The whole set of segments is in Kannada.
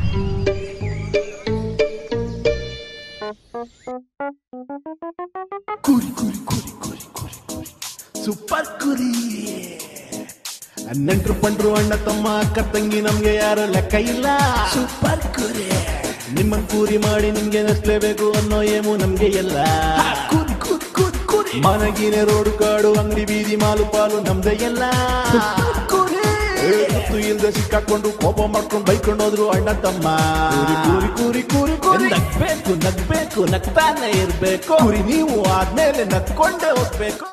ಕುರಿ ಕುರಿ ಕುರಿ ಕುರಿ ಕುರಿ ಕುರಿ ಸೂಪರ್ ಕುರಿ ನೆಂಟ್ರು ಪಂಡ್ರು ಅಣ್ಣ ತಮ್ಮ ಅಕ್ಕ ತಂಗಿ ನಮ್ಗೆ ಯಾರು ಲೆಕ್ಕ ಇಲ್ಲ ಸೂಪರ್ ಕುರಿ ನಿಮ್ಮನ್ ಕೂರಿ ಮಾಡಿ ನಿಮ್ಗೆ ನಸ್ಲೇಬೇಕು ಅನ್ನೋ ಏಮು ನಮ್ಗೆ ಎಲ್ಲ ಕುರಿ ಕುರಿ ಕುರಿ ಕುರಿ ಮನಗಿನ ರೋಡು ಕಾಡು ಅಂಗಡಿ ಬೀದಿ ಮಾಲು ಪಾಲು ನಮ್ದೇ ಎಲ್ಲ ಏ, ಗೊತ್ತು ಇಲ್ದೆ ಸಿಕ್ಕಾಕೊಂಡು ಕೋಪ ಮಾಡ್ಕೊಂಡು ಬೈಕೊಂಡು ಹೋದ್ರು ಅಣ್ಣ ತಮ್ಮ ಕೂರಿ ಕೂರಿ ಕೂರಿ ಕೂರಿ ಕೂರಿ ನಗ್ಬೇಕು ನಗ್ಬೇಕು ನಗ್ತಾನೆ ಇರ್ಬೇಕು ಕುರಿ ನೀವು ಆದ್ಮೇಲೆ ನಗ್ಕೊಂಡೇ ಹೋಗ್ಬೇಕು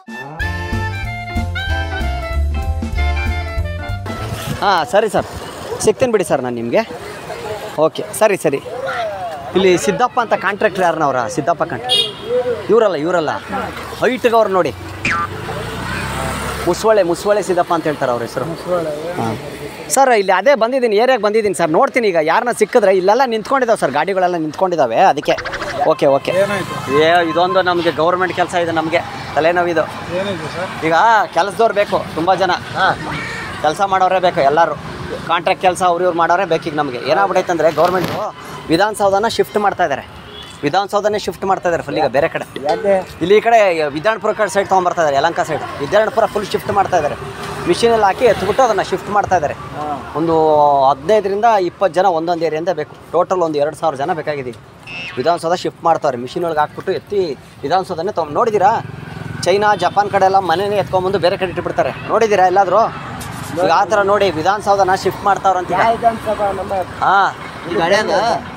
ಹಾಂ ಸರಿ ಸರ್ ಸಿಗ್ತೀನಿ ಬಿಡಿ ಸರ್ ನಾನು ನಿಮಗೆ ಓಕೆ ಸರಿ ಸರಿ ಇಲ್ಲಿ ಸಿದ್ದಪ್ಪ ಅಂತ ಕಾಂಟ್ರಾಕ್ಟರ್ ಯಾರನ್ನವ್ರ ಸಿದ್ದಪ್ಪ ಕಾಂಟ್ರಾಕ್ಟ್ ಇವರಲ್ಲ ಇವರಲ್ಲ ಹೈಟ್ಗೆ ಅವ್ರು ನೋಡಿ ಮುಸ್ವಳೆ ಮುಸ್ವಳೆ ಸಿದ್ದಪ್ಪ ಅಂತ ಹೇಳ್ತಾರೆ ಅವ್ರ ಹೆಸರು ಹಾಂ ಸರ್ ಇಲ್ಲಿ ಅದೇ ಬಂದಿದ್ದೀನಿ ಏರಿಯಾಗೆ ಬಂದಿದ್ದೀನಿ ಸರ್ ನೋಡ್ತೀನಿ ಈಗ ಯಾರನ್ನ ಸಿಕ್ಕಿದ್ರೆ ಇಲ್ಲೆಲ್ಲ ನಿಂತ್ಕೊಂಡಿದ್ದಾವೆ ಸರ್ ಗಾಡಿಗಳೆಲ್ಲ ನಿಂತ್ಕೊಂಡಿದ್ದಾವೆ ಅದಕ್ಕೆ ಓಕೆ ಓಕೆ ಏ ಇದೊಂದು ನಮಗೆ ಗೌರ್ಮೆಂಟ್ ಕೆಲಸ ಇದೆ ನಮಗೆ ತಲೆನೋವಿದು ಈಗ ಕೆಲಸದವ್ರು ಬೇಕು ತುಂಬ ಜನ ಕೆಲಸ ಮಾಡೋರೇ ಬೇಕು ಎಲ್ಲರೂ ಕಾಂಟ್ರಾಕ್ಟ್ ಕೆಲಸ ಅವ್ರು ಇವ್ರು ಮಾಡೋರೇ ಬೇಕೀಗ ನಮಗೆ ಏನಾಗ್ಬಿಟ್ಟೈತೆ ಅಂದರೆ ಗೌರ್ಮೆಂಟು ವಿಧಾನಸೌಧನ ಶಿಫ್ಟ್ ಮಾಡ್ತಾ ಇದ್ದಾರೆ ವಿಧಾನಸೌಧನೇ ಶಿಫ್ಟ್ ಮಾಡ್ತಾ ಇದ್ದಾರೆ ಫುಲ್ ಈಗ ಬೇರೆ ಕಡೆ ಇಲ್ಲಿ ಈ ಕಡೆ ವಿಧಾನಪುರ ಕಡೆ ಸೈಡ್ ತೊಗೊಂಬರ್ತಾ ಇದ್ದಾರೆ Yelahanka side Vidyaranyapura full shift ಮಾಡ್ತಾ ಇದ್ದಾರೆ ಮಿಷಿನಲ್ಲಿ ಹಾಕಿ ಎತ್ಬಿಟ್ಟು ಅದನ್ನು ಶಿಫ್ಟ್ ಮಾಡ್ತಾ ಇದ್ದಾರೆ ಒಂದು ಹದಿನೈದರಿಂದ ಇಪ್ಪತ್ತು ಜನ ಒಂದೊಂದು ಏರಿಯಿಂದ ಬೇಕು ಟೋಟಲ್ ಒಂದು ಎರಡು ಸಾವಿರ ಜನ ಬೇಕಾಗಿದ್ದೀವಿ ವಿಧಾನಸೌಧ ಶಿಫ್ಟ್ ಮಾಡ್ತಾವ್ರೆ ಮಿಷಿನ್ ಒಳಗೆ ಹಾಕ್ಬಿಟ್ಟು ಎತ್ತಿ ವಿಧಾನಸೌಧನೇ ತೊಗೊಂಡು ನೋಡಿದ್ದೀರಾ ಚೈನಾ ಜಪಾನ್ ಕಡೆ ಎಲ್ಲ ಮನೆನೇ ಎತ್ಕೊಂಬಂದು ಬೇರೆ ಕಡೆ ಇಟ್ಬಿಡ್ತಾರೆ ನೋಡಿದ್ದೀರಾ ಎಲ್ಲಾದರೂ ಈಗ ಆ ಥರ ನೋಡಿ ವಿಧಾನಸೌಧನ ಶಿಫ್ಟ್ ಮಾಡ್ತಾವ್ರಂತ ಹಾಂ ಈಗ ಹಳೆಯದ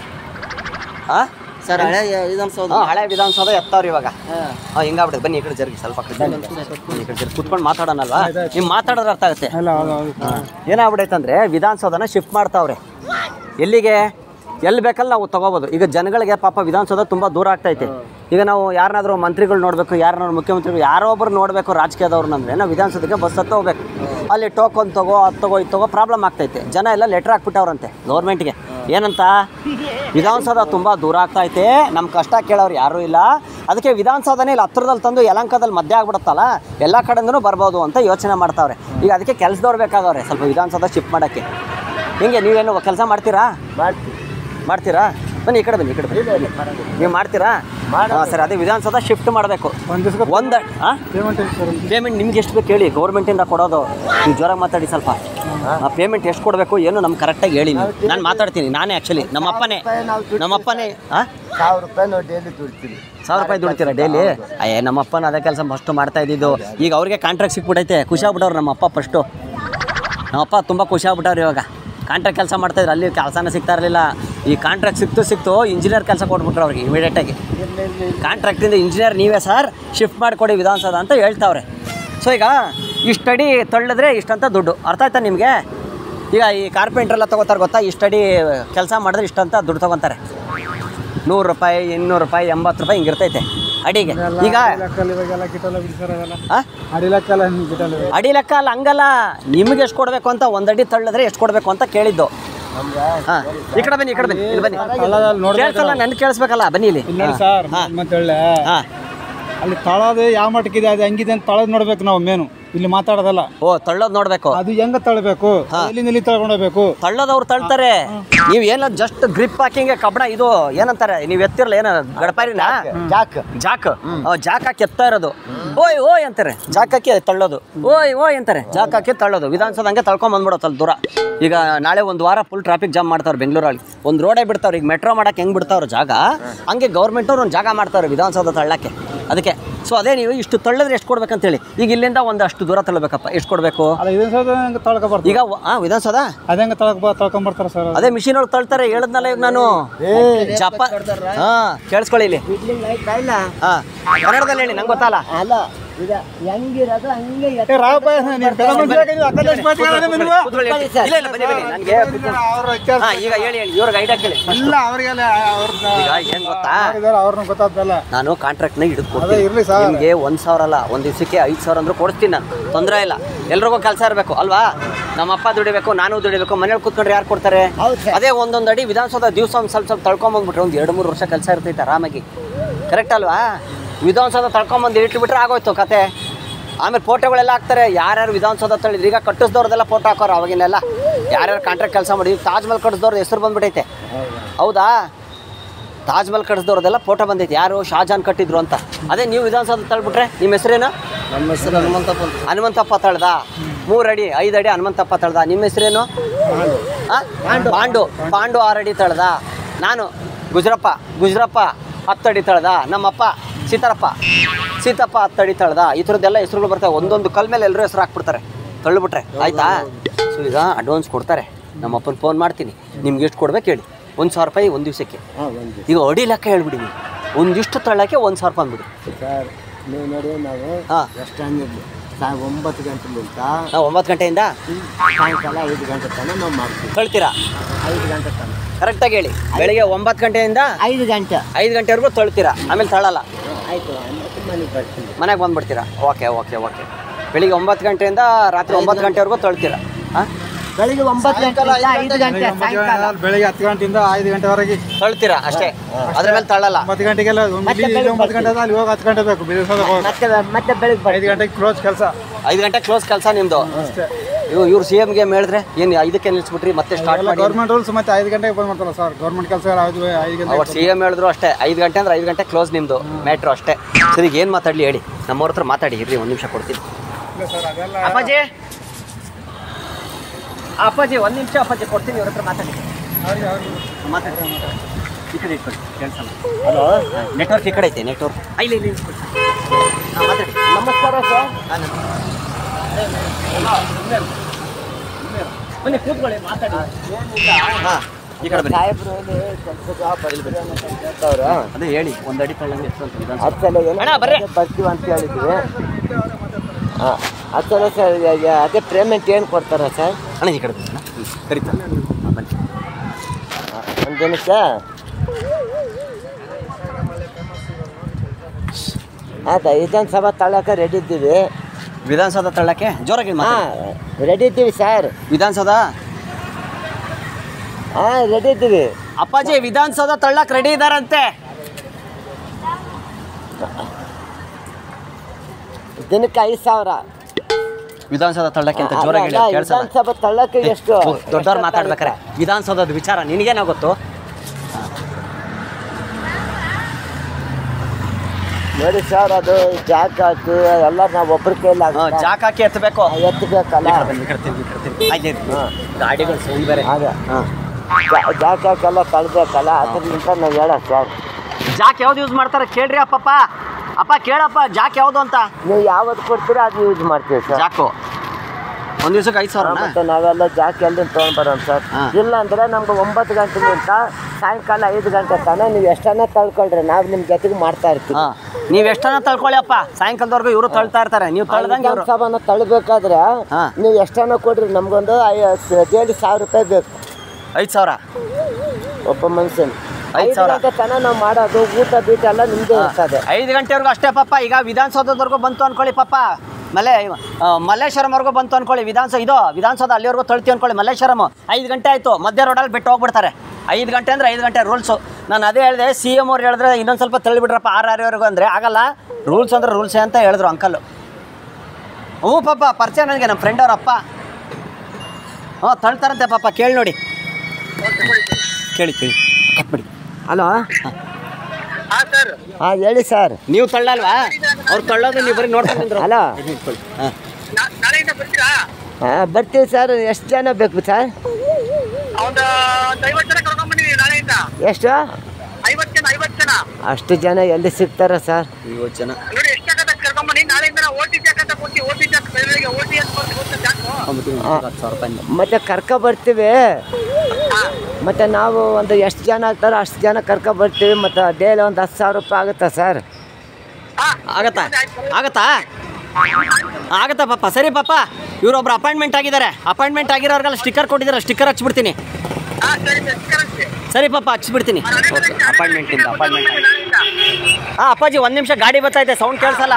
ಹಾಂ ಸರ್ ಹಳೆ ವಿಧಾನಸೌಧ ಹಾಂ ಹಳೆ ವಿಧಾನಸೌಧ ಎತ್ತವ್ರು ಇವಾಗ ಹಾಂ ಹಿಂಗಾಗ್ಬಿಡುತ್ತೆ ಬನ್ನಿ ಈ ಕಡೆ ಜರುಗಿ ಸ್ವಲ್ಪ ಕಡೆ ಬನ್ನಿ. ಈ ಕಡೆ ಜರುಗಿ ಕುತ್ಕೊಂಡು ಮಾತಾಡೋಣಲ್ವಾ ನೀವು ಮಾತಾಡೋದು ಅರ್ಥ ಆಗುತ್ತೆ ಏನಾಗ್ಬಿಡೈತೆ ಅಂದರೆ ವಿಧಾನಸೌಧನ ಶಿಫ್ಟ್ ಮಾಡ್ತಾವ್ರೆ ಎಲ್ಲಿಗೆ ಎಲ್ಲಿ ಬೇಕಲ್ಲಿ ನಾವು ತಗೋಬೋದು ಈಗ ಜನಗಳಿಗೆ ಪಾಪ ವಿಧಾನಸೌಧ ತುಂಬ ದೂರ ಆಗ್ತೈತೆ ಈಗ ನಾವು ಯಾರನ್ನಾದ್ರೂ ಮಂತ್ರಿಗಳು ನೋಡಬೇಕು ಯಾರನ್ನಾದ್ರು ಮುಖ್ಯಮಂತ್ರಿಗಳು ಯಾರೋ ಒಬ್ರು ನೋಡಬೇಕು ರಾಜಕೀಯದವ್ರನ್ನಂದ್ರೆ ನಾವು ವಿಧಾನಸೌಧಕ್ಕೆ ಬಸ್ ಹತ್ತ ಹೋಗ್ಬೇಕು ಅಲ್ಲಿ ಟೋಕನ್ ತಗೋ ಅದು ತಗೋ ಇದು ತಗೋ ಪ್ರಾಬ್ಲಮ್ ಆಗ್ತೈತೆ ಜನ ಎಲ್ಲ ಲೆಟ್ರ್ ಹಾಕ್ಬಿಟ್ಟವ್ರಂತೆ ಗೌರ್ಮೆಂಟ್ಗೆ ಏನಂತ ವಿಧಾನಸೌಧ ತುಂಬ ದೂರ ಆಗ್ತೈತೆ ನಮ್ಮ ಕಷ್ಟ ಕೇಳೋರು ಯಾರೂ ಇಲ್ಲ ಅದಕ್ಕೆ ವಿಧಾನಸೌಧನೇ ಇಲ್ಲಿ ಹತ್ರದಲ್ಲಿ ತಂದು ಯಲಂಕದಲ್ಲಿ ಮಧ್ಯ ಆಗ್ಬಿಡುತ್ತಲ್ಲ ಎಲ್ಲ ಕಡೆಯಿಂದನೂ ಬರ್ಬೋದು ಅಂತ ಯೋಚನೆ ಮಾಡ್ತಾವ್ರೆ ಈಗ ಅದಕ್ಕೆ ಕೆಲಸದವ್ರು ಬೇಕಾದವ್ರೆ ಸ್ವಲ್ಪ ವಿಧಾನಸೌಧ ಶಿಫ್ಟ್ ಮಾಡೋಕ್ಕೆ ಹಿಂಗೆ ನೀವೇನು ಕೆಲಸ ಮಾಡ್ತೀರಾ ಮಾಡ್ತೀರಾ ಬನ್ನಿ ಈ ಕಡೆ ಬನ್ನಿ ಈ ಕಡೆ ಬನ್ನಿ ನೀವು ಮಾಡ್ತೀರಾ ಹಾಂ ಸರ್ ಅದೇ ವಿಧಾನಸೌಧ ಶಿಫ್ಟ್ ಮಾಡಬೇಕು ಒಂದು ಹಾಂ ಪೇಮೆಂಟ್ ನಿಮ್ಗೆ ಎಷ್ಟು ಬೇಕು ಹೇಳಿ ಗೌರ್ಮೆಂಟಿಂದ ಕೊಡೋದು ನೀವು ಜೋರಾಗಿ ಮಾತಾಡಿ ಸ್ವಲ್ಪ ಪೇಮೆಂಟ್ ಎಷ್ಟು ಕೊಡಬೇಕು ಏನು ನಮ್ಗೆ ಕರೆಕ್ಟಾಗಿ ಹೇಳಿ ನೀವು ನಾನು ಮಾತಾಡ್ತೀನಿ ನಾನೇ ಆ್ಯಕ್ಚುಲಿ ನಮ್ಮಪ್ಪನೇ ನಮ್ಮಪ್ಪನೇ ಹಾಂ ಸಾವಿರ ರೂಪಾಯಿ ನಾವು ಡೈಲಿ ದುಡ್ತೀವಿ ಸಾವಿರ ರೂಪಾಯಿ ದುಡ್ತೀರಾ ಡೈಲಿ ಅಯ್ಯೇ ನಮ್ಮಪ್ಪನ ಅದೇ ಕೆಲಸ ಫಸ್ಟು ಮಾಡ್ತಾ ಇದ್ದಿದ್ದು ಈಗ ಅವ್ರಿಗೆ ಕಾಂಟ್ರಾಕ್ಟ್ ಸಿಕ್ಬಿಟ್ಟೈತೆ ಖುಷಿ ಆಗ್ಬಿಟ್ಟವ್ರು ನಮ್ಮಪ್ಪ ಫಸ್ಟು ನಮ್ಮಪ್ಪ ತುಂಬ ಖುಷಿ ಆಗ್ಬಿಟ್ಟವ್ರು ಇವಾಗ ಕಾಂಟ್ರಾಕ್ಟ್ ಕೆಲಸ ಮಾಡ್ತಾಯಿದ್ರು ಅಲ್ಲಿ ಕೆಲಸನೇ ಸಿಗ್ತಾ ಇರಲಿಲ್ಲ ಈ ಕಾಂಟ್ರಾಕ್ಟ್ ಸಿಕ್ತು ಸಿಕ್ತು ಇಂಜಿನಿಯರ್ ಕೆಲಸ ಕೊಟ್ಬಿಟ್ರು ಅವ್ರಿಗೆ ಇಮಿಡಿಯೇಟಾಗಿ ಕಾಂಟ್ರಾಕ್ಟಿಂದ ಇಂಜಿನಿಯರ್ ನೀವೇ ಸರ್ ಶಿಫ್ಟ್ ಮಾಡಿಕೊಡಿ ವಿಧಾನಸೌಧ ಅಂತ ಹೇಳ್ತಾವ್ರೆ ಸೊ ಈಗ ಇಷ್ಟಡಿ ತಳ್ಳಿದ್ರೆ ಇಷ್ಟಂತ ದುಡ್ಡು ಅರ್ಥ ಆಯ್ತಾ ನಿಮಗೆ ಈಗ ಈ ಕಾರ್ಪೆಂಟ್ರ್ ಎಲ್ಲ ತೊಗೋತಾರೆ ಗೊತ್ತಾ ಇಷ್ಟಡಿ ಕೆಲಸ ಮಾಡಿದ್ರೆ ಇಷ್ಟಂತ ದುಡ್ಡು ತೊಗೊತಾರೆ ನೂರು ರೂಪಾಯಿ ಇನ್ನೂರು ರೂಪಾಯಿ ಎಂಬತ್ತು ರೂಪಾಯಿ ಹಿಂಗಿರ್ತೈತೆ ಅಡಿಗೆ ಈಗ ಆ? ಅಡಿ ಲೆಕ್ಕ ಅಲ್ಲ ಹಂಗಲ್ಲ ನಿಮ್ಗೆ ಎಷ್ಟು ಕೊಡಬೇಕು ಅಂತ ಒಂದು ಅಡಿ ತಳ್ಳಿದ್ರೆ ಎಷ್ಟು ಕೊಡಬೇಕು ಅಂತ ಕೇಳಿದ್ದು ಹಾ ಈ ಕಡೆ ಬನ್ನಿ ಈ ಕಡೆ ಬನ್ನಿ ಇಲ್ಲಿ ಬನ್ನಿ ಕೇಳಿಸಲ್ಲ ನನ್ಗೆ ಕೇಳಿಸ್ಬೇಕಲ್ಲ ಬನ್ನಿ ಇಲ್ಲಿ ಸರ್ ಹಾ. ಮತ್ತೆ ಒಳ್ಳೆ ಹಾ ಅಲ್ಲಿ ತಳದು ಯಾವ ಮಟ್ಟಕ್ಕಿದೆ ಅದು ಹೆಂಗಿದೆ ಅಂತ ತಳದ್ ನೋಡ್ಬೇಕು ನಾವು ಮೇನು ಇಲ್ಲಿ ಮಾತಾಡೋದಲ್ಲ ಓ ತಳ್ಳೋದು ನೋಡ್ಬೇಕು ಅದು ಹೆಂಗ ತಳ್ಬೇಕು ಎಲ್ಲಿಂದ ಎಲ್ಲಿ ತಳ್ಕೊಂಡೋಗ್ಬೇಕು ತಳ್ಳೋದವ್ರು ತಳ್ತಾರೆ ನೀವು ಏನೋ ಜಸ್ಟ್ ಗ್ರಿಪ್ ಹಾಕಿಂಗೆ ಕಬ್ಬಣ ಇದು ಏನಂತಾರೆ ನೀವು ಎತ್ತಿರಲ್ಲ ಏನೋ ಗಡಪಾರಿನ ಜಾಕ್ ಜಾಕ್ ಅವ್ ಜಾಕ್ ಹಾಕಿ ಎತ್ತಾ ಇರೋದು ಓಯ್ ಓಯ್ ಅಂತಾರೆ ಜಾಕ್ ಹಾಕಿ ತಳ್ಳೋದು ಓಯ್ ಓಯ್ ಅಂತಾರೆ ಜಾಕ್ ಹಾಕಿ ತಳ್ಳೋದು ವಿಧಾನಸೌಧ ಹಂಗೆ ತಳ್ಕೊಂಡ್ ಬಂದ್ಬಿಡೋದು ಅಲ್ಲಿ ದೂರ ಈಗ ನಾಳೆ ಒಂದು ವಾರ ಫುಲ್ ಟ್ರಾಫಿಕ್ ಜಾಮ್ ಮಾಡ್ತಾವ್ರೆ ಬೆಂಗಳೂರಲ್ಲಿ ಒಂದು ರೋಡೇ ಬಿಡ್ತಾವ್ರೆ ಈಗ ಮೆಟ್ರೋ ಮಾಡಕ್ಕೆ ಹೆಂಗೆ ಬಿಡ್ತಾವ್ರೆ ಜಾಗ ಹಂಗೆ ಗೌರ್ಮೆಂಟವ್ರು ಒಂದು ಜಾಗ ಮಾಡ್ತಾವ್ರೆ ವಿಧಾನಸೌಧ ತಳ್ಳಕ್ಕೆ ಅದಕ್ಕೆ ಸೊ ಅದೇ ನೀವು ಇಷ್ಟು ತಳ್ಳಿದ್ರೆ ಎಷ್ಟು ಕೊಡ್ಬೇಕಂತೇಳಿ ಈಗ ಇಲ್ಲಿಂದ ಒಂದು ಅಷ್ಟು ದೂರ ತಳ್ಳಬೇಕಪ್ಪ ಎಷ್ಟು ಕೊಡಬೇಕು ಅಲ್ಲ ಇದನ್ನ ಸಹ ಹೆಂಗ ತಳ್ಕ ಬರ್ತಾರೆ ಈಗ ಹಾಂ ವಿಧಾನಸೌಧ ಅದ ಹೆಂಗ ತಳಕ್ ತಳ್ಕೊಂಬರ್ತಾರ ಸರ್ ಅದೇ ಮಿಷಿನ್ ಒಳಗೆ ತಳ್ತಾರೆ ಹೇಳದ್ನಲ್ಲ ಈಗ ನಾನು ಜಪ ಹಾ ಕೇಳಿಸ್ಕೊಳ್ಳಿ ಇಲ್ಲಿ ಹಾ ಕನ್ನಡದಲ್ಲಿ ಹೇಳಿ ನಂಗೆ ಗೊತ್ತಲ್ಲ ಅಲ್ಲ ಈಗ ಹೆಂಗಿರೋದು ಹಂಗೆ ಏ ರಾವಪ್ಪ ನೀನ್ ಪೆದ ಮನುಷ್ಯ ಯಾಕೆ ನೀವು ಅಕ್ಕನ ಎಷ್ಟು ಮಾತಾಡೋದು ನೀವು? ಕೂತ್ಕೊಳ್ಳಿ. ಇಲ್ಲ ಇಲ್ಲ ಬನ್ನಿ ಬನ್ನಿ ನನಗೆ ಅವ್ರ ವಿಚಾರ- ಹಾ ಈಗ ಹೇಳಿ ಹೇಳಿ ಇವ್ರಿಗೆ ಐಡಿಯಾ ಕೇಳಿ ಇಲ್ಲ ಅವ್ರಿಗೆಲ್ಲ ಅವ್ರನ್ನ ಈಗ ಏನ್ ಗೊತ್ತಾ ಅವ್ರನ್ನ ಗೊತ್ತಾದ್ದಲ್ಲ ನಾನು ಕಾಂಟ್ರಾಕ್ಟ್ನ ಹಿಡಿದು ಅದೇ ಕೊಡ್ತೀನಿ ಇರ್ಲಿ ಸರ್ ನಿಮಗೆ ಒಂದು ಸಾವಿರ ಅಲ್ಲ ಒಂದು ದಿವಸಕ್ಕೆ ಐದು ಸಾವಿರ ಅಂದ್ರೂ ಕೊಡ್ತೀನಿ ನಾನು ತೊಂದರೆ ಇಲ್ಲ ಎಲ್ರಿಗೂ ಕೆಲಸ ಇರಬೇಕು ಅಲ್ವಾ ನಮ್ಮಪ್ಪ ದುಡಿಬೇಕು ನಾನು ದುಡಿಬೇಕು ಮನೇಲಿ ಕೂತ್ಕೊಂಡ್ರೆ ಯಾರು ಕೊಡ್ತಾರೆ ಹೌದು ಸರ್. ಅದೇ ಒಂದೊಂದು ಅಡಿ ವಿಧಾನಸೌಧ ದಿವಸ ಒಂದು ಸ್ವಲ್ಪ ಸ್ವಲ್ಪ ತಳ್ಕೊಂಬಂದ್ಬಿಟ್ರೆ ಒಂದು ಎರಡು ಮೂರು ವರ್ಷ ಕೆಲಸ ಇರ್ತೈತೆ ಆರಾಮಾಗಿ ಕರೆಕ್ಟ್ ಅಲ್ವಾ ವಿಧಾನಸೌಧ ತಳ್ಕೊಂಬಂದು ಇಟ್ಬಿಟ್ರೆ ಆಗೋಯ್ತು ಕತೆ ಆಮೇಲೆ ಫೋಟೋಗಳೆಲ್ಲ ಹಾಕ್ತಾರೆ ಯಾರ್ಯಾರು ವಿಧಾನಸೌಧ ತಳ್ಳಿದ್ರು ಈಗ ಕಟ್ಟಿಸ್ದವ್ರದೆಲ್ಲ ಫೋಟೋ ಹಾಕೋರು ಅವಾಗಿನೆಲ್ಲ ಯಾರ್ಯಾರು ಕಾಂಟ್ರಾಕ್ಟ್ ಕೆಲಸ ಮಾಡಿ ತಾಜ್ ಮಹಲ್ ಕಟ್ಟಿಸ್ದವ್ರದ್ದು ಹೆಸರು ಬಂದ್ಬಿಟ್ಟೈತೆ ಹೌದಾ ತಾಜ್ ಮಹಲ್ ಕಟ್ಟಿಸಿದವ್ರದೆಲ್ಲ ಫೋಟೋ ಬಂದೈತೆ ಯಾರು ಶಾಜಾನ್ ಕಟ್ಟಿದ್ರು ಅಂತ ಅದೇ ನೀವು ವಿಧಾನಸೌಧ ತಳ್ಬಿಟ್ರೆ ನಿಮ್ಮ ಹೆಸರೇನು ನಮ್ಮ ಹೆಸರು ಹನುಮಂತಪ್ಪ ಅಂತ ಹನುಮಂತಪ್ಪ ತಳ್ದ ಮೂರು ಅಡಿ ಐದು ಅಡಿ ಹನುಮಂತಪ್ಪ ತಳ್ದ ನಿಮ್ಮ ಹೆಸರೇನು ಆ? ಪಾಂಡು ಪಾಂಡು ಆರು ಅಡಿ ತಳ್ದ ನಾನು ಗುಜರಪ್ಪ ಗುಜರಪ್ಪ ಹತ್ತಡಿ ತಳ್ದ ನಮ್ಮಪ್ಪ ಸೀತಾರಪ್ಪ ಸೀತಪ್ಪ ಹತ್ತಡಿ ತಳ್ದ ಈ ಥರದ್ದೆಲ್ಲ ಹೆಸರುಗಳು ಬರ್ತವೆ ಒಂದೊಂದು ಕಲ್ ಮೇಲೆ ಎಲ್ಲರೂ ಹೆಸರು ಹಾಕ್ಬಿಡ್ತಾರೆ ತಳ್ಳಿಬಿಟ್ರೆ ಆಯ್ತಾ ಸೊ ಈಗ ಅಡ್ವಾನ್ಸ್ ಕೊಡ್ತಾರೆ ನಮ್ಮಪ್ಪನ ಫೋನ್ ಮಾಡ್ತೀನಿ ನಿಮ್ಗೆ ಎಷ್ಟು ಕೊಡ್ಬೇಕು ಹೇಳಿ ಒಂದು ಸಾವಿರ ರೂಪಾಯಿ ಒಂದು ದಿವಸಕ್ಕೆ ಹಾಂ ಒಂದು ಈಗ ಅಡಿ ಲೆಕ್ಕ ಹೇಳ್ಬಿಡಿ ನೀವು ಒಂದಿಷ್ಟು ತಳ್ಳಕ್ಕೆ ಒಂದು ಸಾವಿರ ರೂಪಾಯಿ ಅಂದ್ಬಿಡಿ ಸರ್ ನೀವು ನೋಡಿ ನಾವು ಹಾಂ ಎಷ್ಟು ಹಂಗಿದ್ವಿ ಸಾ ಒಂಬತ್ತು ಗಂಟೆಲಿಂದ ನಾವು ಒಂಬತ್ತು ಗಂಟೆಯಿಂದ ಸಾಯಂಕಾಲ ಐದು ಗಂಟೆ ತನಕ ನಾವು ಮಾಡ್ತೀವಿ ತಳ್ತೀರಾ ಐದು ಗಂಟೆ ತನಕ ಕರೆಕ್ಟಾಗಿ ಹೇಳಿ ಬೆಳಿಗ್ಗೆ ಒಂಬತ್ತು ಗಂಟೆಯಿಂದ ಐದು ಗಂಟೆ ಐದು ಗಂಟೆವರೆಗೂ ತೊಳ್ತೀರಾ ಆಮೇಲೆ ತಳ್ಳಲ್ಲ ಆಯಿತು ಮತ್ತೆ ಮನೆಗೆ ಬರ್ತೀವಿ ಮನೆಗೆ ಬಂದ್ಬಿಡ್ತೀರಾ ಓಕೆ ಓಕೆ ಓಕೆ ಬೆಳಿಗ್ಗೆ ಒಂಬತ್ತು ಗಂಟೆಯಿಂದ ರಾತ್ರಿ ಒಂಬತ್ತು ಗಂಟೆವರೆಗೂ ತೊಳ್ತೀರಾ ಹಾಂ ಬೆಳಿಗ್ಗೆ ಒಂಬತ್ತು ಗಂಟೆ ಐದು ಗಂಟೆ ಸಾಯಂಕಾಲ ಬೆಳಿಗ್ಗೆ ಹತ್ತು ಗಂಟೆಯಿಂದ ಐದು ಗಂಟೆವರೆಗೆ ತೊಳ್ತೀರಾ ಅಷ್ಟೇ ಅದ್ರ ಮೇಲೆ ತಳ್ಳಲ್ಲ ಒಂಬತ್ತು ಗಂಟೆಗೆಲ್ಲ ಮತ್ತೆ ಇಲ್ಲಿ ಬೆಳಿಗ್ಗೆ ಒಂಬತ್ತು ಗಂಟೆ ಆದ ಅಲ್ಲಿ ಹೋಗಿ ಹತ್ತು ಗಂಟೆ ಬೇಕು ಬಿಳಿಸೋದಕ್ಕೆ ಹೋಗಿ ಮತ್ತೆ ಮತ್ತೆ ಬೆಳಿಗ್ಗೆ ಐದು ಗಂಟೆಗೆ ಕ್ಲೋಸ್ ಕೆಲಸ ಐದು ಗಂಟೆ ಕ್ಲೋಸ್ ಕೆಲಸ ನಿಮ್ಮದು ಅಷ್ಟೇ ಇವ್ ಇವ್ರು ಸಿ ಎಮ್ಗೆ ಹೇಳಿದ್ರೆ ಏನು ಐದಕ್ಕೆ ನಿಲ್ಲಿಸ್ಬಿಟ್ರಿ ಮತ್ತೆ ಸ್ಟಾರ್ಟ್ ಮಾಡಿ ಗೌರ್ಮೆಂಟ್ ರೂಲ್ಸ್ ಮತ್ತೆ ಐದು ಗಂಟೆಗೆ ಬಂದ್ ಮಾಡ್ತಾರಲ್ಲ ಸರ್ ಗೌರ್ಮೆಂಟ್ ಕೆಲಸ ಐದು ಐದು ಗಂಟೆ ಅವ್ರು ಸಿ ಎಮ್ ಹೇಳಿದ್ರು ಅಷ್ಟೇ ಐದು ಗಂಟೆ ಅಂದ್ರೆ ಐದು ಗಂಟೆ ಕ್ಲೋಸ್ ನಿಮ್ಮದು ಮ್ಯಾಟ್ರು ಅಷ್ಟೇ ಸರಿ ಈಗ ಏನು ಮಾತಾಡಲಿ ಹೇಳಿ ನಮ್ಮವ್ರ ಹತ್ರ ಮಾತಾಡಿ ಇರ್ರಿ ಒಂದು ನಿಮಿಷ ಕೊಡ್ತೀನಿ ಇಲ್ಲ ಸರ್ ಅದೆಲ್ಲ ಅಪ್ಪಾಜಿ ಅಪ್ಪಾಜಿ ಒಂದು ನಿಮಿಷ ಅಪ್ಪಾಜಿ ಕೊಡ್ತೀನಿ ಇವ್ರ ಹತ್ರ ಮಾತಾಡಿ ಅವ್ರಿಗೆ ಅವ್ರಿಗೆ ಮಾತಾಡಿ ಈ ಕಡೆ ಇಟ್ಕೊಳ್ಳಿ ಕೇಳಿಸಲ್ಲ ಹಲೋ ನೆಟ್ವರ್ಕ್ ಈ ಕಡೆ ಐತೆ ನೆಟ್ವರ್ಕ್ ಇಲ್ಲಿ ಇಲ್ಲಿ ಇಟ್ಕೊಳ್ಳಿ. ಹಾ, ಮಾತಾಡಿ ನಮಸ್ಕಾರ ಸರ್ ಬನ್ನಿ ಕೂತ್ಕೊಳ್ಳಿ ಮಾತಾಡಿ ಹಾಂ ಈ ಕಡೆ ಬನ್ನಿ ಸಾಹೇಬ್ರು ಇಲ್ಲಿ ಕೆಲ್ಸಕ್ಕೆ ಬರ್ತೀವಿ ಅಂತ ಹೇಳ್ತಾವ್ರೆ. ಅದೇ ಹೇಳಿ ಒಂದು ಅಡಿ ತಳ್ಳಂಗೆ ಎಷ್ಟು ಅಂತ ವಿಧಾನ ಹತ್ತು ಸಲ ಏನೋ ಅಣ್ಣ, ಬರ್ರಿ. ಬರ್ತೀವಿ ಅಂತ ಹೇಳಿದ್ವಿ ಹಾಂ ಹತ್ತು ಸಲ ಸರ್ ಅದೇ ಪೇಮೆಂಟ್ ಏನು ಕೊಡ್ತಾರಾ ಸರ್ ಅಣ್ಣ ಈ ಕಡೆ ಬನ್ನಿ ಅಣ್ಣ ಕರಿತಾರೆ ಹಾಂ ಬನ್ನಿ ಒಂದು ನಿಮಿಷ ಆಯ್ತಾ ವಿಧಾನಸಭಾ ತಗೊಳಕ್ಕೆ ರೆಡಿ ಇದ್ದೀವಿ ವಿಧಾನಸೌಧ ತಳ್ಳಕ್ಕೆ ಜೋರಾಗಿ ಮಾತಾಡಿ ಹಾಂ ರೆಡಿ ಇದ್ದೀವಿ ಸರ್ ವಿಧಾನಸೌಧ ಹಾಂ ರೆಡಿ ಇದ್ದೀವಿ ಅಪ್ಪಾಜಿ ವಿಧಾನಸೌಧ ತಳ್ಳಕ್ ರೆಡಿ ಇದಾರಂತೆ ದಿನಕ್ಕೆ ಐದು ಸಾವಿರ ವಿಧಾನಸೌಧ ತಳ್ಳಕ್ಕೆ ಅಂತ ಅಲ್ಲ, ಜೋರಾಗಿ ಅಲ್ಲ, ಹೇಳಿ ಕೇಳಿಸಲ್ಲ ವಿಧಾನಸಭಾ ತಗೊಳಕ್ಕೆ ಎಷ್ಟು ದೊಡ್ಡವ್ರು ಮಾತಾಡ್ಬೇಕಾರೆ ವಿಧಾನಸೌಧದ ವಿಚಾರ ನಿನಗೇನೋ ಗೊತ್ತು ನೋಡಿ ಸರ್ ಅದು ಜಾಕ್ ಹಾಕಿ ಎಲ್ಲ ನಾವು ಒಬ್ಬರ ಕೈಲಿ ಹಾ, ಜಾಕ್ ಹಾಕಿ ಎತ್ತಬೇಕು ಎತ್ತಬೇಕಲ್ಲ ಈ ಕಡೆ ಬನ್ನಿ, ಈ ಕಡೆ ತಿರ್ಗಿ, ಈ ಕಡೆ ತಿರ್ಗಿ. ಆಯ್ತು, ಆಯ್ತು. ಹಾ. ಗಾಡಿಗಳು ಸೌಂಡ್ ಬೇರೆ ಅದೇ ಹಾಂ ಜಾ- ಜಾಕ್ ಹಾಕೆಲ್ಲ ತಳ್ಬೇಕಲ್ಲ ಅದರಿಂದ ನಾವು ಹೇಳ ಸರ್ ಜಾಕ್ ಯಾವ್ದು ಯೂಸ್ ಮಾಡ್ತಾರೆ ಕೇಳ್ರಿ ಅಪ್ಪಪ್ಪ ಅಪ್ಪ ಕೇಳಪ್ಪ ಜಾಕ್ ಯಾವ್ದು ಅಂತ ನೀವು ಯಾವತ್ತು ಕೊಡ್ತೀರಾ ಅದು ಯೂಸ್ ಮಾಡ್ತೀವಿ ಸರ್ ಜಾಕು ಒಂದ್ ದಿವ್ಸಕ್ಕೆ ಐದು ಸಾವಿರನಾ ಮತ್ತೆ ನಾವೆಲ್ಲ ಜಾಕ್ ಎಲ್ಲಿಂದ ತೊಗೊಂಡ್ ಬರೋಣ ಸರ್ ಹಾ. ಇಲ್ಲ ಅಂದ್ರೆ ನಮ್ಗೆ ಒಂಬತ್ತು ಗಂಟೆಗಿಂತ ಸಾಯಂಕಾಲ ಐದು ಗಂಟೆ ತನಕ ನೀವು ಎಷ್ಟನ್ನ ತಳ್ಕೊಳ್ರಿ ನಾವು ನಿಮ್ಮ ಜೊತೆಗೆ ಮಾಡ್ತಾ ಇರ್ತೀವಿ ಹಾ ನೀವ್ ಎಷ್ಟನ್ನ ತಳ್ಕೊಳ್ಳಿ ಅಪ್ಪ ಸಾಯಂಕಾಲದವರೆಗೂ ಇವರು ತಳ್ತಾ ಇರ್ತಾರೆ ನೀವು ತಳ್ದಂಗೆ ಇವರು ವಿಧಾನಸಭಾನ ತಳ್ಬೇಕಾದ್ರೆ ಹಾ. ನೀವು ಎಷ್ಟನ್ನ ಕೊಡ್ರಿ ನಮ್ಗೊಂದು ಡೈಲಿ ಸಾವಿರ ರೂಪಾಯಿ ಬೇಕು ಐದು ಸಾವಿರ ಒಬ್ಬ ಮನುಷ್ಯನ ಐದ್ ಐದು ಸಾವಿರ. ಗಂಟೆ ತನಕ ನಾವು ಮಾಡೋದು ಊಟ ಬೀಟ ಎಲ್ಲ ನಿಮ್ದೇ ಇರ್ತದೆ ಐದು ಗಂಟೆವರೆಗೂ ಅಷ್ಟೇ ಪಾಪ ಈಗ ವಿಧಾನಸೌಧದವರೆಗೂ ಬಂತು ಅನ್ಕೊಳ್ಳಿ ಪಾಪ ಮಲೆ ಆ, ಮಲ್ಲೇಶ್ವರಂವರೆಗೂ ಬಂತು ಅನ್ಕೊಳ್ಳಿ ವಿಧಾನಸೌಧ ಇದು ವಿಧಾನಸೌಧ ಅಲ್ಲಿವರೆಗೂ ತೊಳ್ತೀವಿ ಅನ್ಕೊಳ್ಳಿ ಮಲ್ಲೇಶ್ವರಂ ಐದು ಗಂಟೆ ಆಯಿತು ಮಧ್ಯ ರೋಡಲ್ಲಿ ಬಿಟ್ಟು ಹೋಗ್ಬಿಡ್ತಾರೆ ಐದು ಗಂಟೆ ಅಂದರೆ ಐದು ಗಂಟೆ ರೂಲ್ಸು ನಾನು ಅದೇ ಹೇಳಿದೆ ಸಿ ಎಮ್ ಅವ್ರು ಹೇಳಿದ್ರೆ ಇನ್ನೊಂದು ಸ್ವಲ್ಪ ತಳ್ಳಿಬಿಟ್ರಪ್ಪ ಆರು ಆರವರೆಗೂ ಅಂದರೆ ಆಗಲ್ಲ ರೂಲ್ಸ್ ಅಂದ್ರೆ ರೂಲ್ಸೇ ಅಂತ ಹೇಳಿದ್ರು ಅಂಕಲ್ಲು ಹ್ಞೂ ಪಾಪ ಪರಿಚಯ ನನಗೆ ನಮ್ಮ ಫ್ರೆಂಡ್ ಅವ್ರ ಅಪ್ಪ ಹ್ಞೂ ತಳ್ತಾರಂತೆ ಪಾಪ ಕೇಳಿ ನೋಡಿ ಕೇಳಿ ಕೇಳಿ ಕಟ್ಬಿಡಿ ಹಲೋ ಹಾಂ ಹೇಳಿ ಸರ್ ನೀವು ತಳ್ಳಲ್ವಾ ಅವ್ರು ತಳ್ಳೋದು ನೀವು ಬರೀ ನೋಡ್ಕೊಂಡು ನಿಂದ್ರು. ಹಲೋ ಇದು ಇಟ್ಕೊಳ್ಳಿ ಹಾಂ ಹಾಂ ಬರ್ತೀವಿ ಸರ್ ಎಷ್ಟು ಜನ ಬೇಕು ಸರ್ ಒಂದು ಐವತ್ತು ಜನ ಕರ್ಕೊಂಡ್ಬಂದಿದ್ದೀವಿ ನಾಳೆಯಿಂದ ಎಷ್ಟು ಐವತ್ತು ಜನ ಐವತ್ತು ಜನ ಅಷ್ಟು ಜನ ಎಲ್ಲಿ ಸಿಗ್ತಾರ ಸರ್ ಐವತ್ತು ಜನ ನೋಡಿ ಎಷ್ಟು ಜನ ಕರ್ಕೊಂಡ್ಬನ್ನಿ ನಾಳೆಯಿಂದ ನಾವು ಓಟಿ ಜಾಕ್ ಅಂತ ಕೊಡ್ತೀವಿ ಓಟಿ ಜಾಕ್ ಬೆಳಗ್ಗೆ ಓಟಿ ಅಂತ ಕೊಡ್ತೀವಿ ಗೊತ್ತಾ ಜಾಕು ಹತ್ತು ಸಾವಿರ ರೂಪಾಯಿ ಮತ್ತೆ ಕರ್ಕೊ ಬರ್ತೀವಿ ಮತ್ತೆ ನಾವು ಒಂದು ಎಷ್ಟು ಜನ ಆಗ್ತಾರೋ ಅಷ್ಟು ಜನ ಕರ್ಕೊ ಬರ್ತೀವಿ ಮತ್ತು ಡೈಲಿ ಒಂದು ಹತ್ತು ಸಾವಿರ ರೂಪಾಯಿ ಆಗುತ್ತಾ ಸರ್ ಆಗತ್ತಾ ಆಗತ್ತಾ ಆಗತ್ತಾ ಪಾಪ ಸರಿ ಪಾಪ ಇವ್ರೊಬ್ರು ಅಪಾಯಿಂಟ್ಮೆಂಟ್ ಆಗಿದ್ದಾರೆ ಅಪಾಯಿಂಟ್ಮೆಂಟ್ ಆಗಿರೋರ್ಗೆಲ್ಲ ಸ್ಟಿಕ್ಕರ್ ಕೊಟ್ಟಿದ್ದಾರೆ ಸ್ಟಿಕ್ಕರ್ ಹಚ್ಬಿಡ್ತೀನಿ ಹಾಂ ಸರಿ ಸರಿ ಕರೆನ್ಸಿ ಸರಿ ಪಾಪ ಹಚ್ಬಿಡ್ತೀನಿ ಅಪಾಯಿಂಟ್ಮೆಂಟಿಂದ ಅಪಾಯಿಂಟ್ಮೆಂಟ್ ಹಾಂ ಅಪ್ಪಾಜಿ ಒಂದು ನಿಮಿಷ ಗಾಡಿ ಬರ್ತೈತೆ ಸೌಂಡ್ ಕೇಳಿಸಲ್ಲ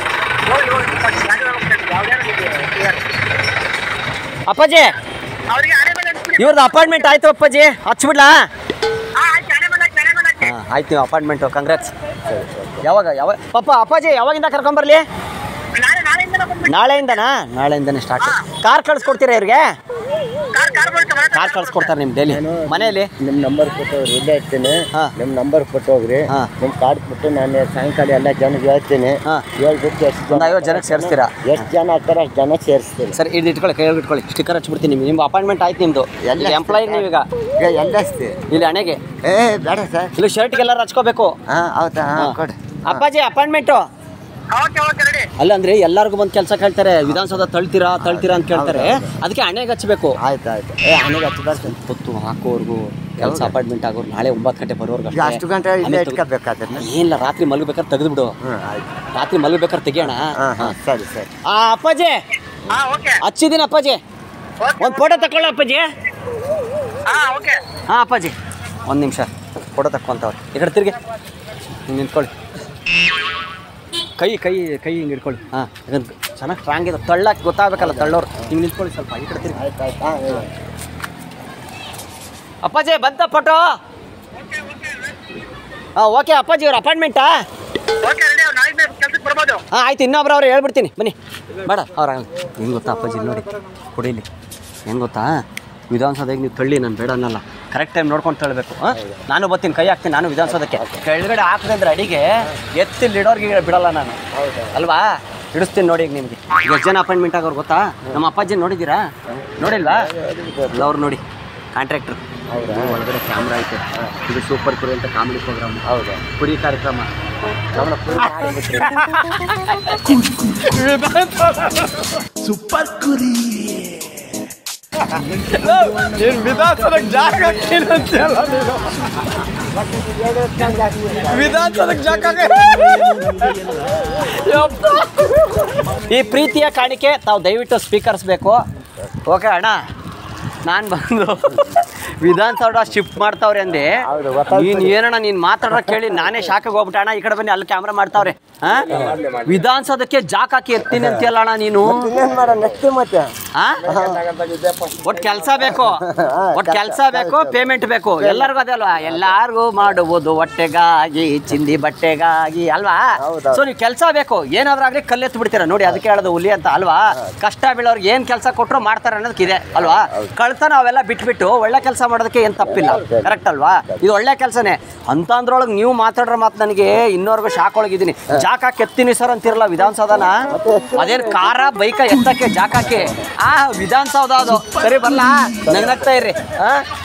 ಅಪ್ಪಾಜಿ ಅವರಿಗೆ ಹಣೆ ಮೇಲೆ ಹಚ್ಬಿಡಿ ಇವ್ರದ್ದು ಅಪಾಯಿಂಟ್ಮೆಂಟ್ ಆಯ್ತು ಅಪ್ಪಾಜಿ ಹಚ್ಬಿಡ್ಲಾ ಹಾಂ ಆಯ್ತು ಹಣೆ ಮೇಲೆ ಹಾಕಿ ಹಣೆ ಮೇಲೆ ಹಾಕಿ ಹಾಂ ಆಯ್ತು ನೀವು ಅಪಾಯಿಂಟ್ಮೆಂಟು ಕಂಗ್ರಾಟ್ಸ್ ಯಾವಾಗ ಯಾವಾಗ ಪಾಪ ಅಪ್ಪಾಜಿ ಯಾವಾಗಿಂದ ಕರ್ಕೊಂಬರ್ಲಿ ನಾಳೆ ನಾಳೆಯಿಂದ ಬಂದ್ಬಿಡಿ ನಾಳೆಯಿಂದನಾ ನಾಳೆಯಿಂದನೇ ಸ್ಟಾರ್ಟ್ ಕಾರ್ ಕಳಿಸ್ಕೊಡ್ತೀರಾ ಇವ್ರಿಗೆ ಕಾರ್ ಕಾರ್ ಬರುತ್ತೆ ಕಾರ್ ಕಳ್ಸ್ಕೊಡ್ತಾರೆ ನಿಮ್ ಡೈಲಿ ಮನೆಯಲ್ಲಿ ನಿಮ್ಮ ನಂಬರ್ ಕೊಟ್ಟವ್ರಿ ಇಲ್ಲೇ ಇರ್ತೀನಿ ಹಾ. ನಿಮ್ಮ ನಂಬರ್ ಕೊಟ್ಟೋಗ್ರಿ ಹಾ. ನಿಮ್ಮ ಕಾರ್ಡ್ ಕೊಟ್ಟು ನಾನು ಸಾಯಂಕಾಲ ಎಲ್ಲ ಜನಕ್ಕೆ ಹೇಳ್ತೀನಿ ಹಾ. ಹೇಳ್ಬಿಟ್ಟು ಎಷ್ಟು ಒಂದು ಐವತ್ತು ಜನಕ್ಕೆ ಸೇರಿಸ್ತೀರಾ ಎಷ್ಟು ಜನ ಆಗ್ತಾರೆ ಅಷ್ಟು ಜನ ಸೇರಿಸ್ತೀನಿ ಸರಿ ಇದು ಇಟ್ಕೊಳ್ಳಿ ಕೈ ಇಟ್ಕೊಳ್ಳಿ ಸ್ಟಿಕ್ಕರ್ ಹಚ್ಬಿಡ್ತೀನಿ ನಿಮ್ಗೆ ನಿಮ್ಮ ಅಪಾಯಿಂಟ್ಮೆಂಟ್ ಆಯ್ತು ನಿಮ್ದು ಎಲ್ಲ ಎಂಪ್ಲಾಯ್ ನೀವೀಗ ಈಗ ಎಲ್ಲ ಅಷ್ಟೇ ಇಲ್ಲಿ ಹಣೆಗೆ ಏ ಬೇಡ ಸರ್ ಇಲ್ಲಿ ಶರ್ಟ್ಗೆಲ್ಲ ಹಚ್ಕೋಬೇಕು ಹಾಂ ಹೌದಾ ಹಾಂ ಹಾ. ಕೊಡಿ ಅಪ್ಪಾಜಿ ಅಪಾಯಿಂಟ್ಮೆಂಟು ಓಕೆ ಓಕೆ ರೆಡಿ ಅಲ್ಲ ಅಂದ್ರೆ ಎಲ್ಲರಿಗೂ ಬಂದು ಕೆಲಸ ಕೇಳ್ತಾರೆ ವಿಧಾನಸೌಧ ತಳ್ತೀರಾ ತಳ್ತೀರಾ ಅಂತ ಕೇಳ್ತಾರೆ ಅದಕ್ಕೆ ಹಣೆಗೆ ಹಚ್ಚಬೇಕು ಆಯ್ತು ಆಯ್ತು ಏ ಹಣಿಗೆ ಹಚ್ಚಿ ಬರ್ತೀನಿ ಹೊತ್ತು ಹಾಕೋರ್ಗು ಕೆಲಸ ಅಪಾಯಿಂಟ್ಮೆಂಟ್ ಆಗೋರು ನಾಳೆ ಒಂಬತ್ತು ಗಂಟೆ ಬರೋರ್ಗು ಈಗ ಅಷ್ಟು ಗಂಟೆ ಇಲ್ಲೇ ಇಟ್ಕೋಬೇಕಾದ್ರೆ ಏನಿಲ್ಲ ರಾತ್ರಿ ಮಲಗಬೇಕಾದ್ರೆ ತೆಗೆದು ಬಿಡು ಹ್ಞೂ ಆಯ್ತು ರಾತ್ರಿ ಮಲಗಬೇಕಾದ್ರೆ ತೆಗಿಯೋಣ ಹಾಂ ಹಾಂ ಸರಿ ಸರಿ ಆ ಅಪ್ಪಾಜಿ ಹಾ ಓಕೆ ಹಚ್ಚಿದ್ದೀನಿ ಅಪ್ಪಾಜಿ ಓಕೆ ಒಂದು ಫೋಟೋ ತಕೊಳ್ಳ ಅಪ್ಪಾಜಿ ಹಾ ಓಕೆ ಹಾಂ ಅಪ್ಪಾಜಿ ಒಂದು ನಿಮಿಷ ಫೋಟೋ ತಕ್ಕೊಂತವ್ರೆ ಈ ಕಡೆ ತಿರ್ಗಿ ಹಿಂಗೆ ನಿಂತ್ಕೊಳ್ಳಿ ಕೈ ಕೈ ಕೈ ಹಿಂಗೆ ಇಟ್ಕೊಳ್ಳಿ ಹಾಂ ಇದನ್ನು ಚೆನ್ನಾಗಿ ಸ್ಟ್ರಾಂಗ್ ಇದೆ ತಳ್ಳಕ್ಕೆ ಗೊತ್ತಾಗಬೇಕಲ್ಲ ತಳ್ಳೋರು ಹಿಂಗೆ ನಿಂತ್ಕೊಳ್ಳಿ ಸ್ವಲ್ಪ ಈ ಕಡೆ ತಿರ್ಗಿ ಆಯ್ತು ಆಯ್ತು ಹಾಂ ಹೇಳಿ ಅಪ್ಪಾಜಿ ಬಂತ ಫೋಟೋ ಹಾಂ ಓಕೆ ಅಪ್ಪಾಜಿ ಅವ್ರ ಅಪಾಯಿಂಟ್ಮೆಂಟಾ ಓಕೆ ರೆಡಿ ನಾಳೆ ಕೆಲ್ಸಕ್ಕೆ ಬರ್ಬೋದು ಹಾಂ ಆಯ್ತು ಇನ್ನೊಬ್ರು ಅವ್ರು ಹೇಳ್ಬಿಡ್ತೀನಿ ಬನ್ನಿ ಬೇಡ ಅವ್ರ ಹೆಂಗೆ ಗೊತ್ತಾ ಅಪ್ಪಾಜಿ ಇಲ್ಲಿ ನೋಡಿ ಕುಡೀಲಿ ಹೆಂಗೆ ಗೊತ್ತಾ ವಿಧಾನಸೌಧಕ್ಕೆ ನೀವು ತಳ್ಳಿ ನಾನು ಬೇಡ ಅನ್ನಲ್ಲ ಕರೆಕ್ಟ್ ಟೈಮ್ ನೋಡ್ಕೊಂಡು ತಳ್ಳಬೇಕು ಹಾಂ ನಾನು ಬರ್ತೀನಿ ಕೈ ಹಾಕ್ತೀನಿ ನಾನು ವಿಧಾನಸೌಧಕ್ಕೆ ಕೆಳಗಡೆ ಹಾಕಿದೆ ಅಂದ್ರೆ ಅಡಿಗೆ ಎತ್ತಿ ಇಡೋರ್ಗೆ ಬಿಡಲ್ಲ ನಾನು ಅಲ್ವಾ ಇಡಿಸ್ತೀನಿ ನೋಡಿ ಈಗ ನಿಮಗೆ ಎಷ್ಟು ಜನ ಅಪಾಯಿಂಟ್ಮೆಂಟ್ ಆಗೋರು ಗೊತ್ತಾ ನಮ್ಮ ಅಪ್ಪಾಜಿ ನೋಡಿದ್ದೀರಾ ನೋಡಿಲ್ವಾ ಅಲ್ಲ ಅವ್ರು ನೋಡಿ ಕಾಂಟ್ರಾಕ್ಟ್ರು ಒಳಗಡೆ ಕ್ಯಾಮ್ರಾ ಐತೆ ಇದು ಸೂಪರ್ ಕುರಿ ಅಂತ ಕಾಮಿಡಿ ಪ್ರೋಗ್ರಾಮ್ ಹೌದು ಕುರಿ ಕಾರ್ಯಕ್ರಮ ಗಮನ ಕುರಿ ಸೂಪರ್ ಕುರಿ ವಿಧಾನಸೌಧಕ್ಕೆ ಜಾಗ ಹಾಕಿಲ್ಲ ವಿಧಾನಸೌಧಕ್ಕೆ ಜಾಗ ಈ ಪ್ರೀತಿಯ ಕಾಣಿಕೆ ತಾವು ದಯವಿಟ್ಟು ಸ್ವೀಕರಿಸ್ಬೇಕು ಓಕೆ ಅಣ್ಣ ನಾನು ಬಂದು ವಿಧಾನಸೌಧ ಶಿಫ್ಟ್ ಮಾಡ್ತಾವ್ರೆ ಅಂದೆ ಹೌದು, ಗೊತ್ತಾಯ್ತು. ನೀನ್ ಏನಣ್ಣ ನೀನ್ ಮಾತಾಡೋ ಕೇಳಿ ನಾನೇ ಶಾಖಗೆ ಹೋಗ್ಬಿಟ್ಟೆ ಅಣ್ಣ ಈ ಕಡೆ ಬನ್ನಿ ಅಲ್ಲಿ ಕ್ಯಾಮ್ರಾ ಮಾಡ್ತಾವ್ರೆ ಹಾ ವಿಧಾನಸೌಧಕ್ಕೆ ಜಾಕ್ ಹಾಕಿ ಎತ್ತೀನಿ ಅಂತೀಯಲ್ಲ ಅಣ್ಣ ನೀನು ಇನ್ನೇನು ಮಾಡೋಣ ನೆಕ್ಸ್ಟ್ ಮತ್ತೆ ಹಾ ಒಟ್ ಕೆಲಸ ಬೇಕು ಒಟ್ ಕೆಲಸ ಬೇಕು ಪೇಮೆಂಟ್ ಬೇಕು ಎಲ್ಲರಿಗೂ ಅದೇ ಅಲ್ವಾ ಎಲ್ಲಾರ್ಗೂ ಮಾಡುವುದು ಹೊಟ್ಟೆಗಾಗಿ ಚಿಂದಿ ಬಟ್ಟೆಗಾಗಿ ಅಲ್ವಾ ಹೌದೌದು. ಸೊ ನೀವು ಕೆಲಸ ಬೇಕು ಏನಾದ್ರೂ ಆಗ್ಲಿ ಕಲ್ಲೆತ್ತು ಬಿಡ್ತೀರಾ ನೋಡಿ ಅದಕ್ಕೆ ಹೇಳೋದು ಹುಲಿ ಅಂತ ಅಲ್ವಾ ಕಷ್ಟ ಬೀಳೋರ್ಗೆ ಏನ್ ಕೆಲಸ ಕೊಟ್ಟರು ಮಾಡ್ತಾರೆ ಅನ್ನೋದಕ್ಕಿದೆ ಅಲ್ವಾ ಕಳ್ತನ ಅವೆಲ್ಲ ಬಿಟ್ಬಿಟ್ಟು ಒಳ್ಳೆ ಕೆಲಸ ಮಾಡೋದಕ್ಕೆ ಏನ್ ತಪ್ಪಿಲ್ಲ ಕರೆಕ್ಟ್ ಅಲ್ವಾ ಇದು ಒಳ್ಳೆ ಕೆಲಸನೇ ಅಂತ ಅಂದ್ರೊಳಗೆ ನೀವು ಮಾತಾಡ್ರ ಮಾತು ನನಗೆ ಇನ್ನೋರ್ಗು ಶಾಕ್ ಒಳಗಿದ್ದೀನಿ ಜಾಕ್ ಹಾಕಿ ಎತ್ತೀನಿ ಸರ್ ಅಂತಿರಲ್ಲ ವಿಧಾನಸೌಧನ ಅದೇನ್ ಕಾರ ಬೈಕ ಎತ್ತಕ್ಕೆ ಜಾಕ್ ಹಾಕಿ ಆ ವಿಧಾನಸೌಧ ಅದು ಸರಿ ಬರ್ಲಾ ನಗ್ನಗ್ತಾ ಇರ್ರಿ ಆ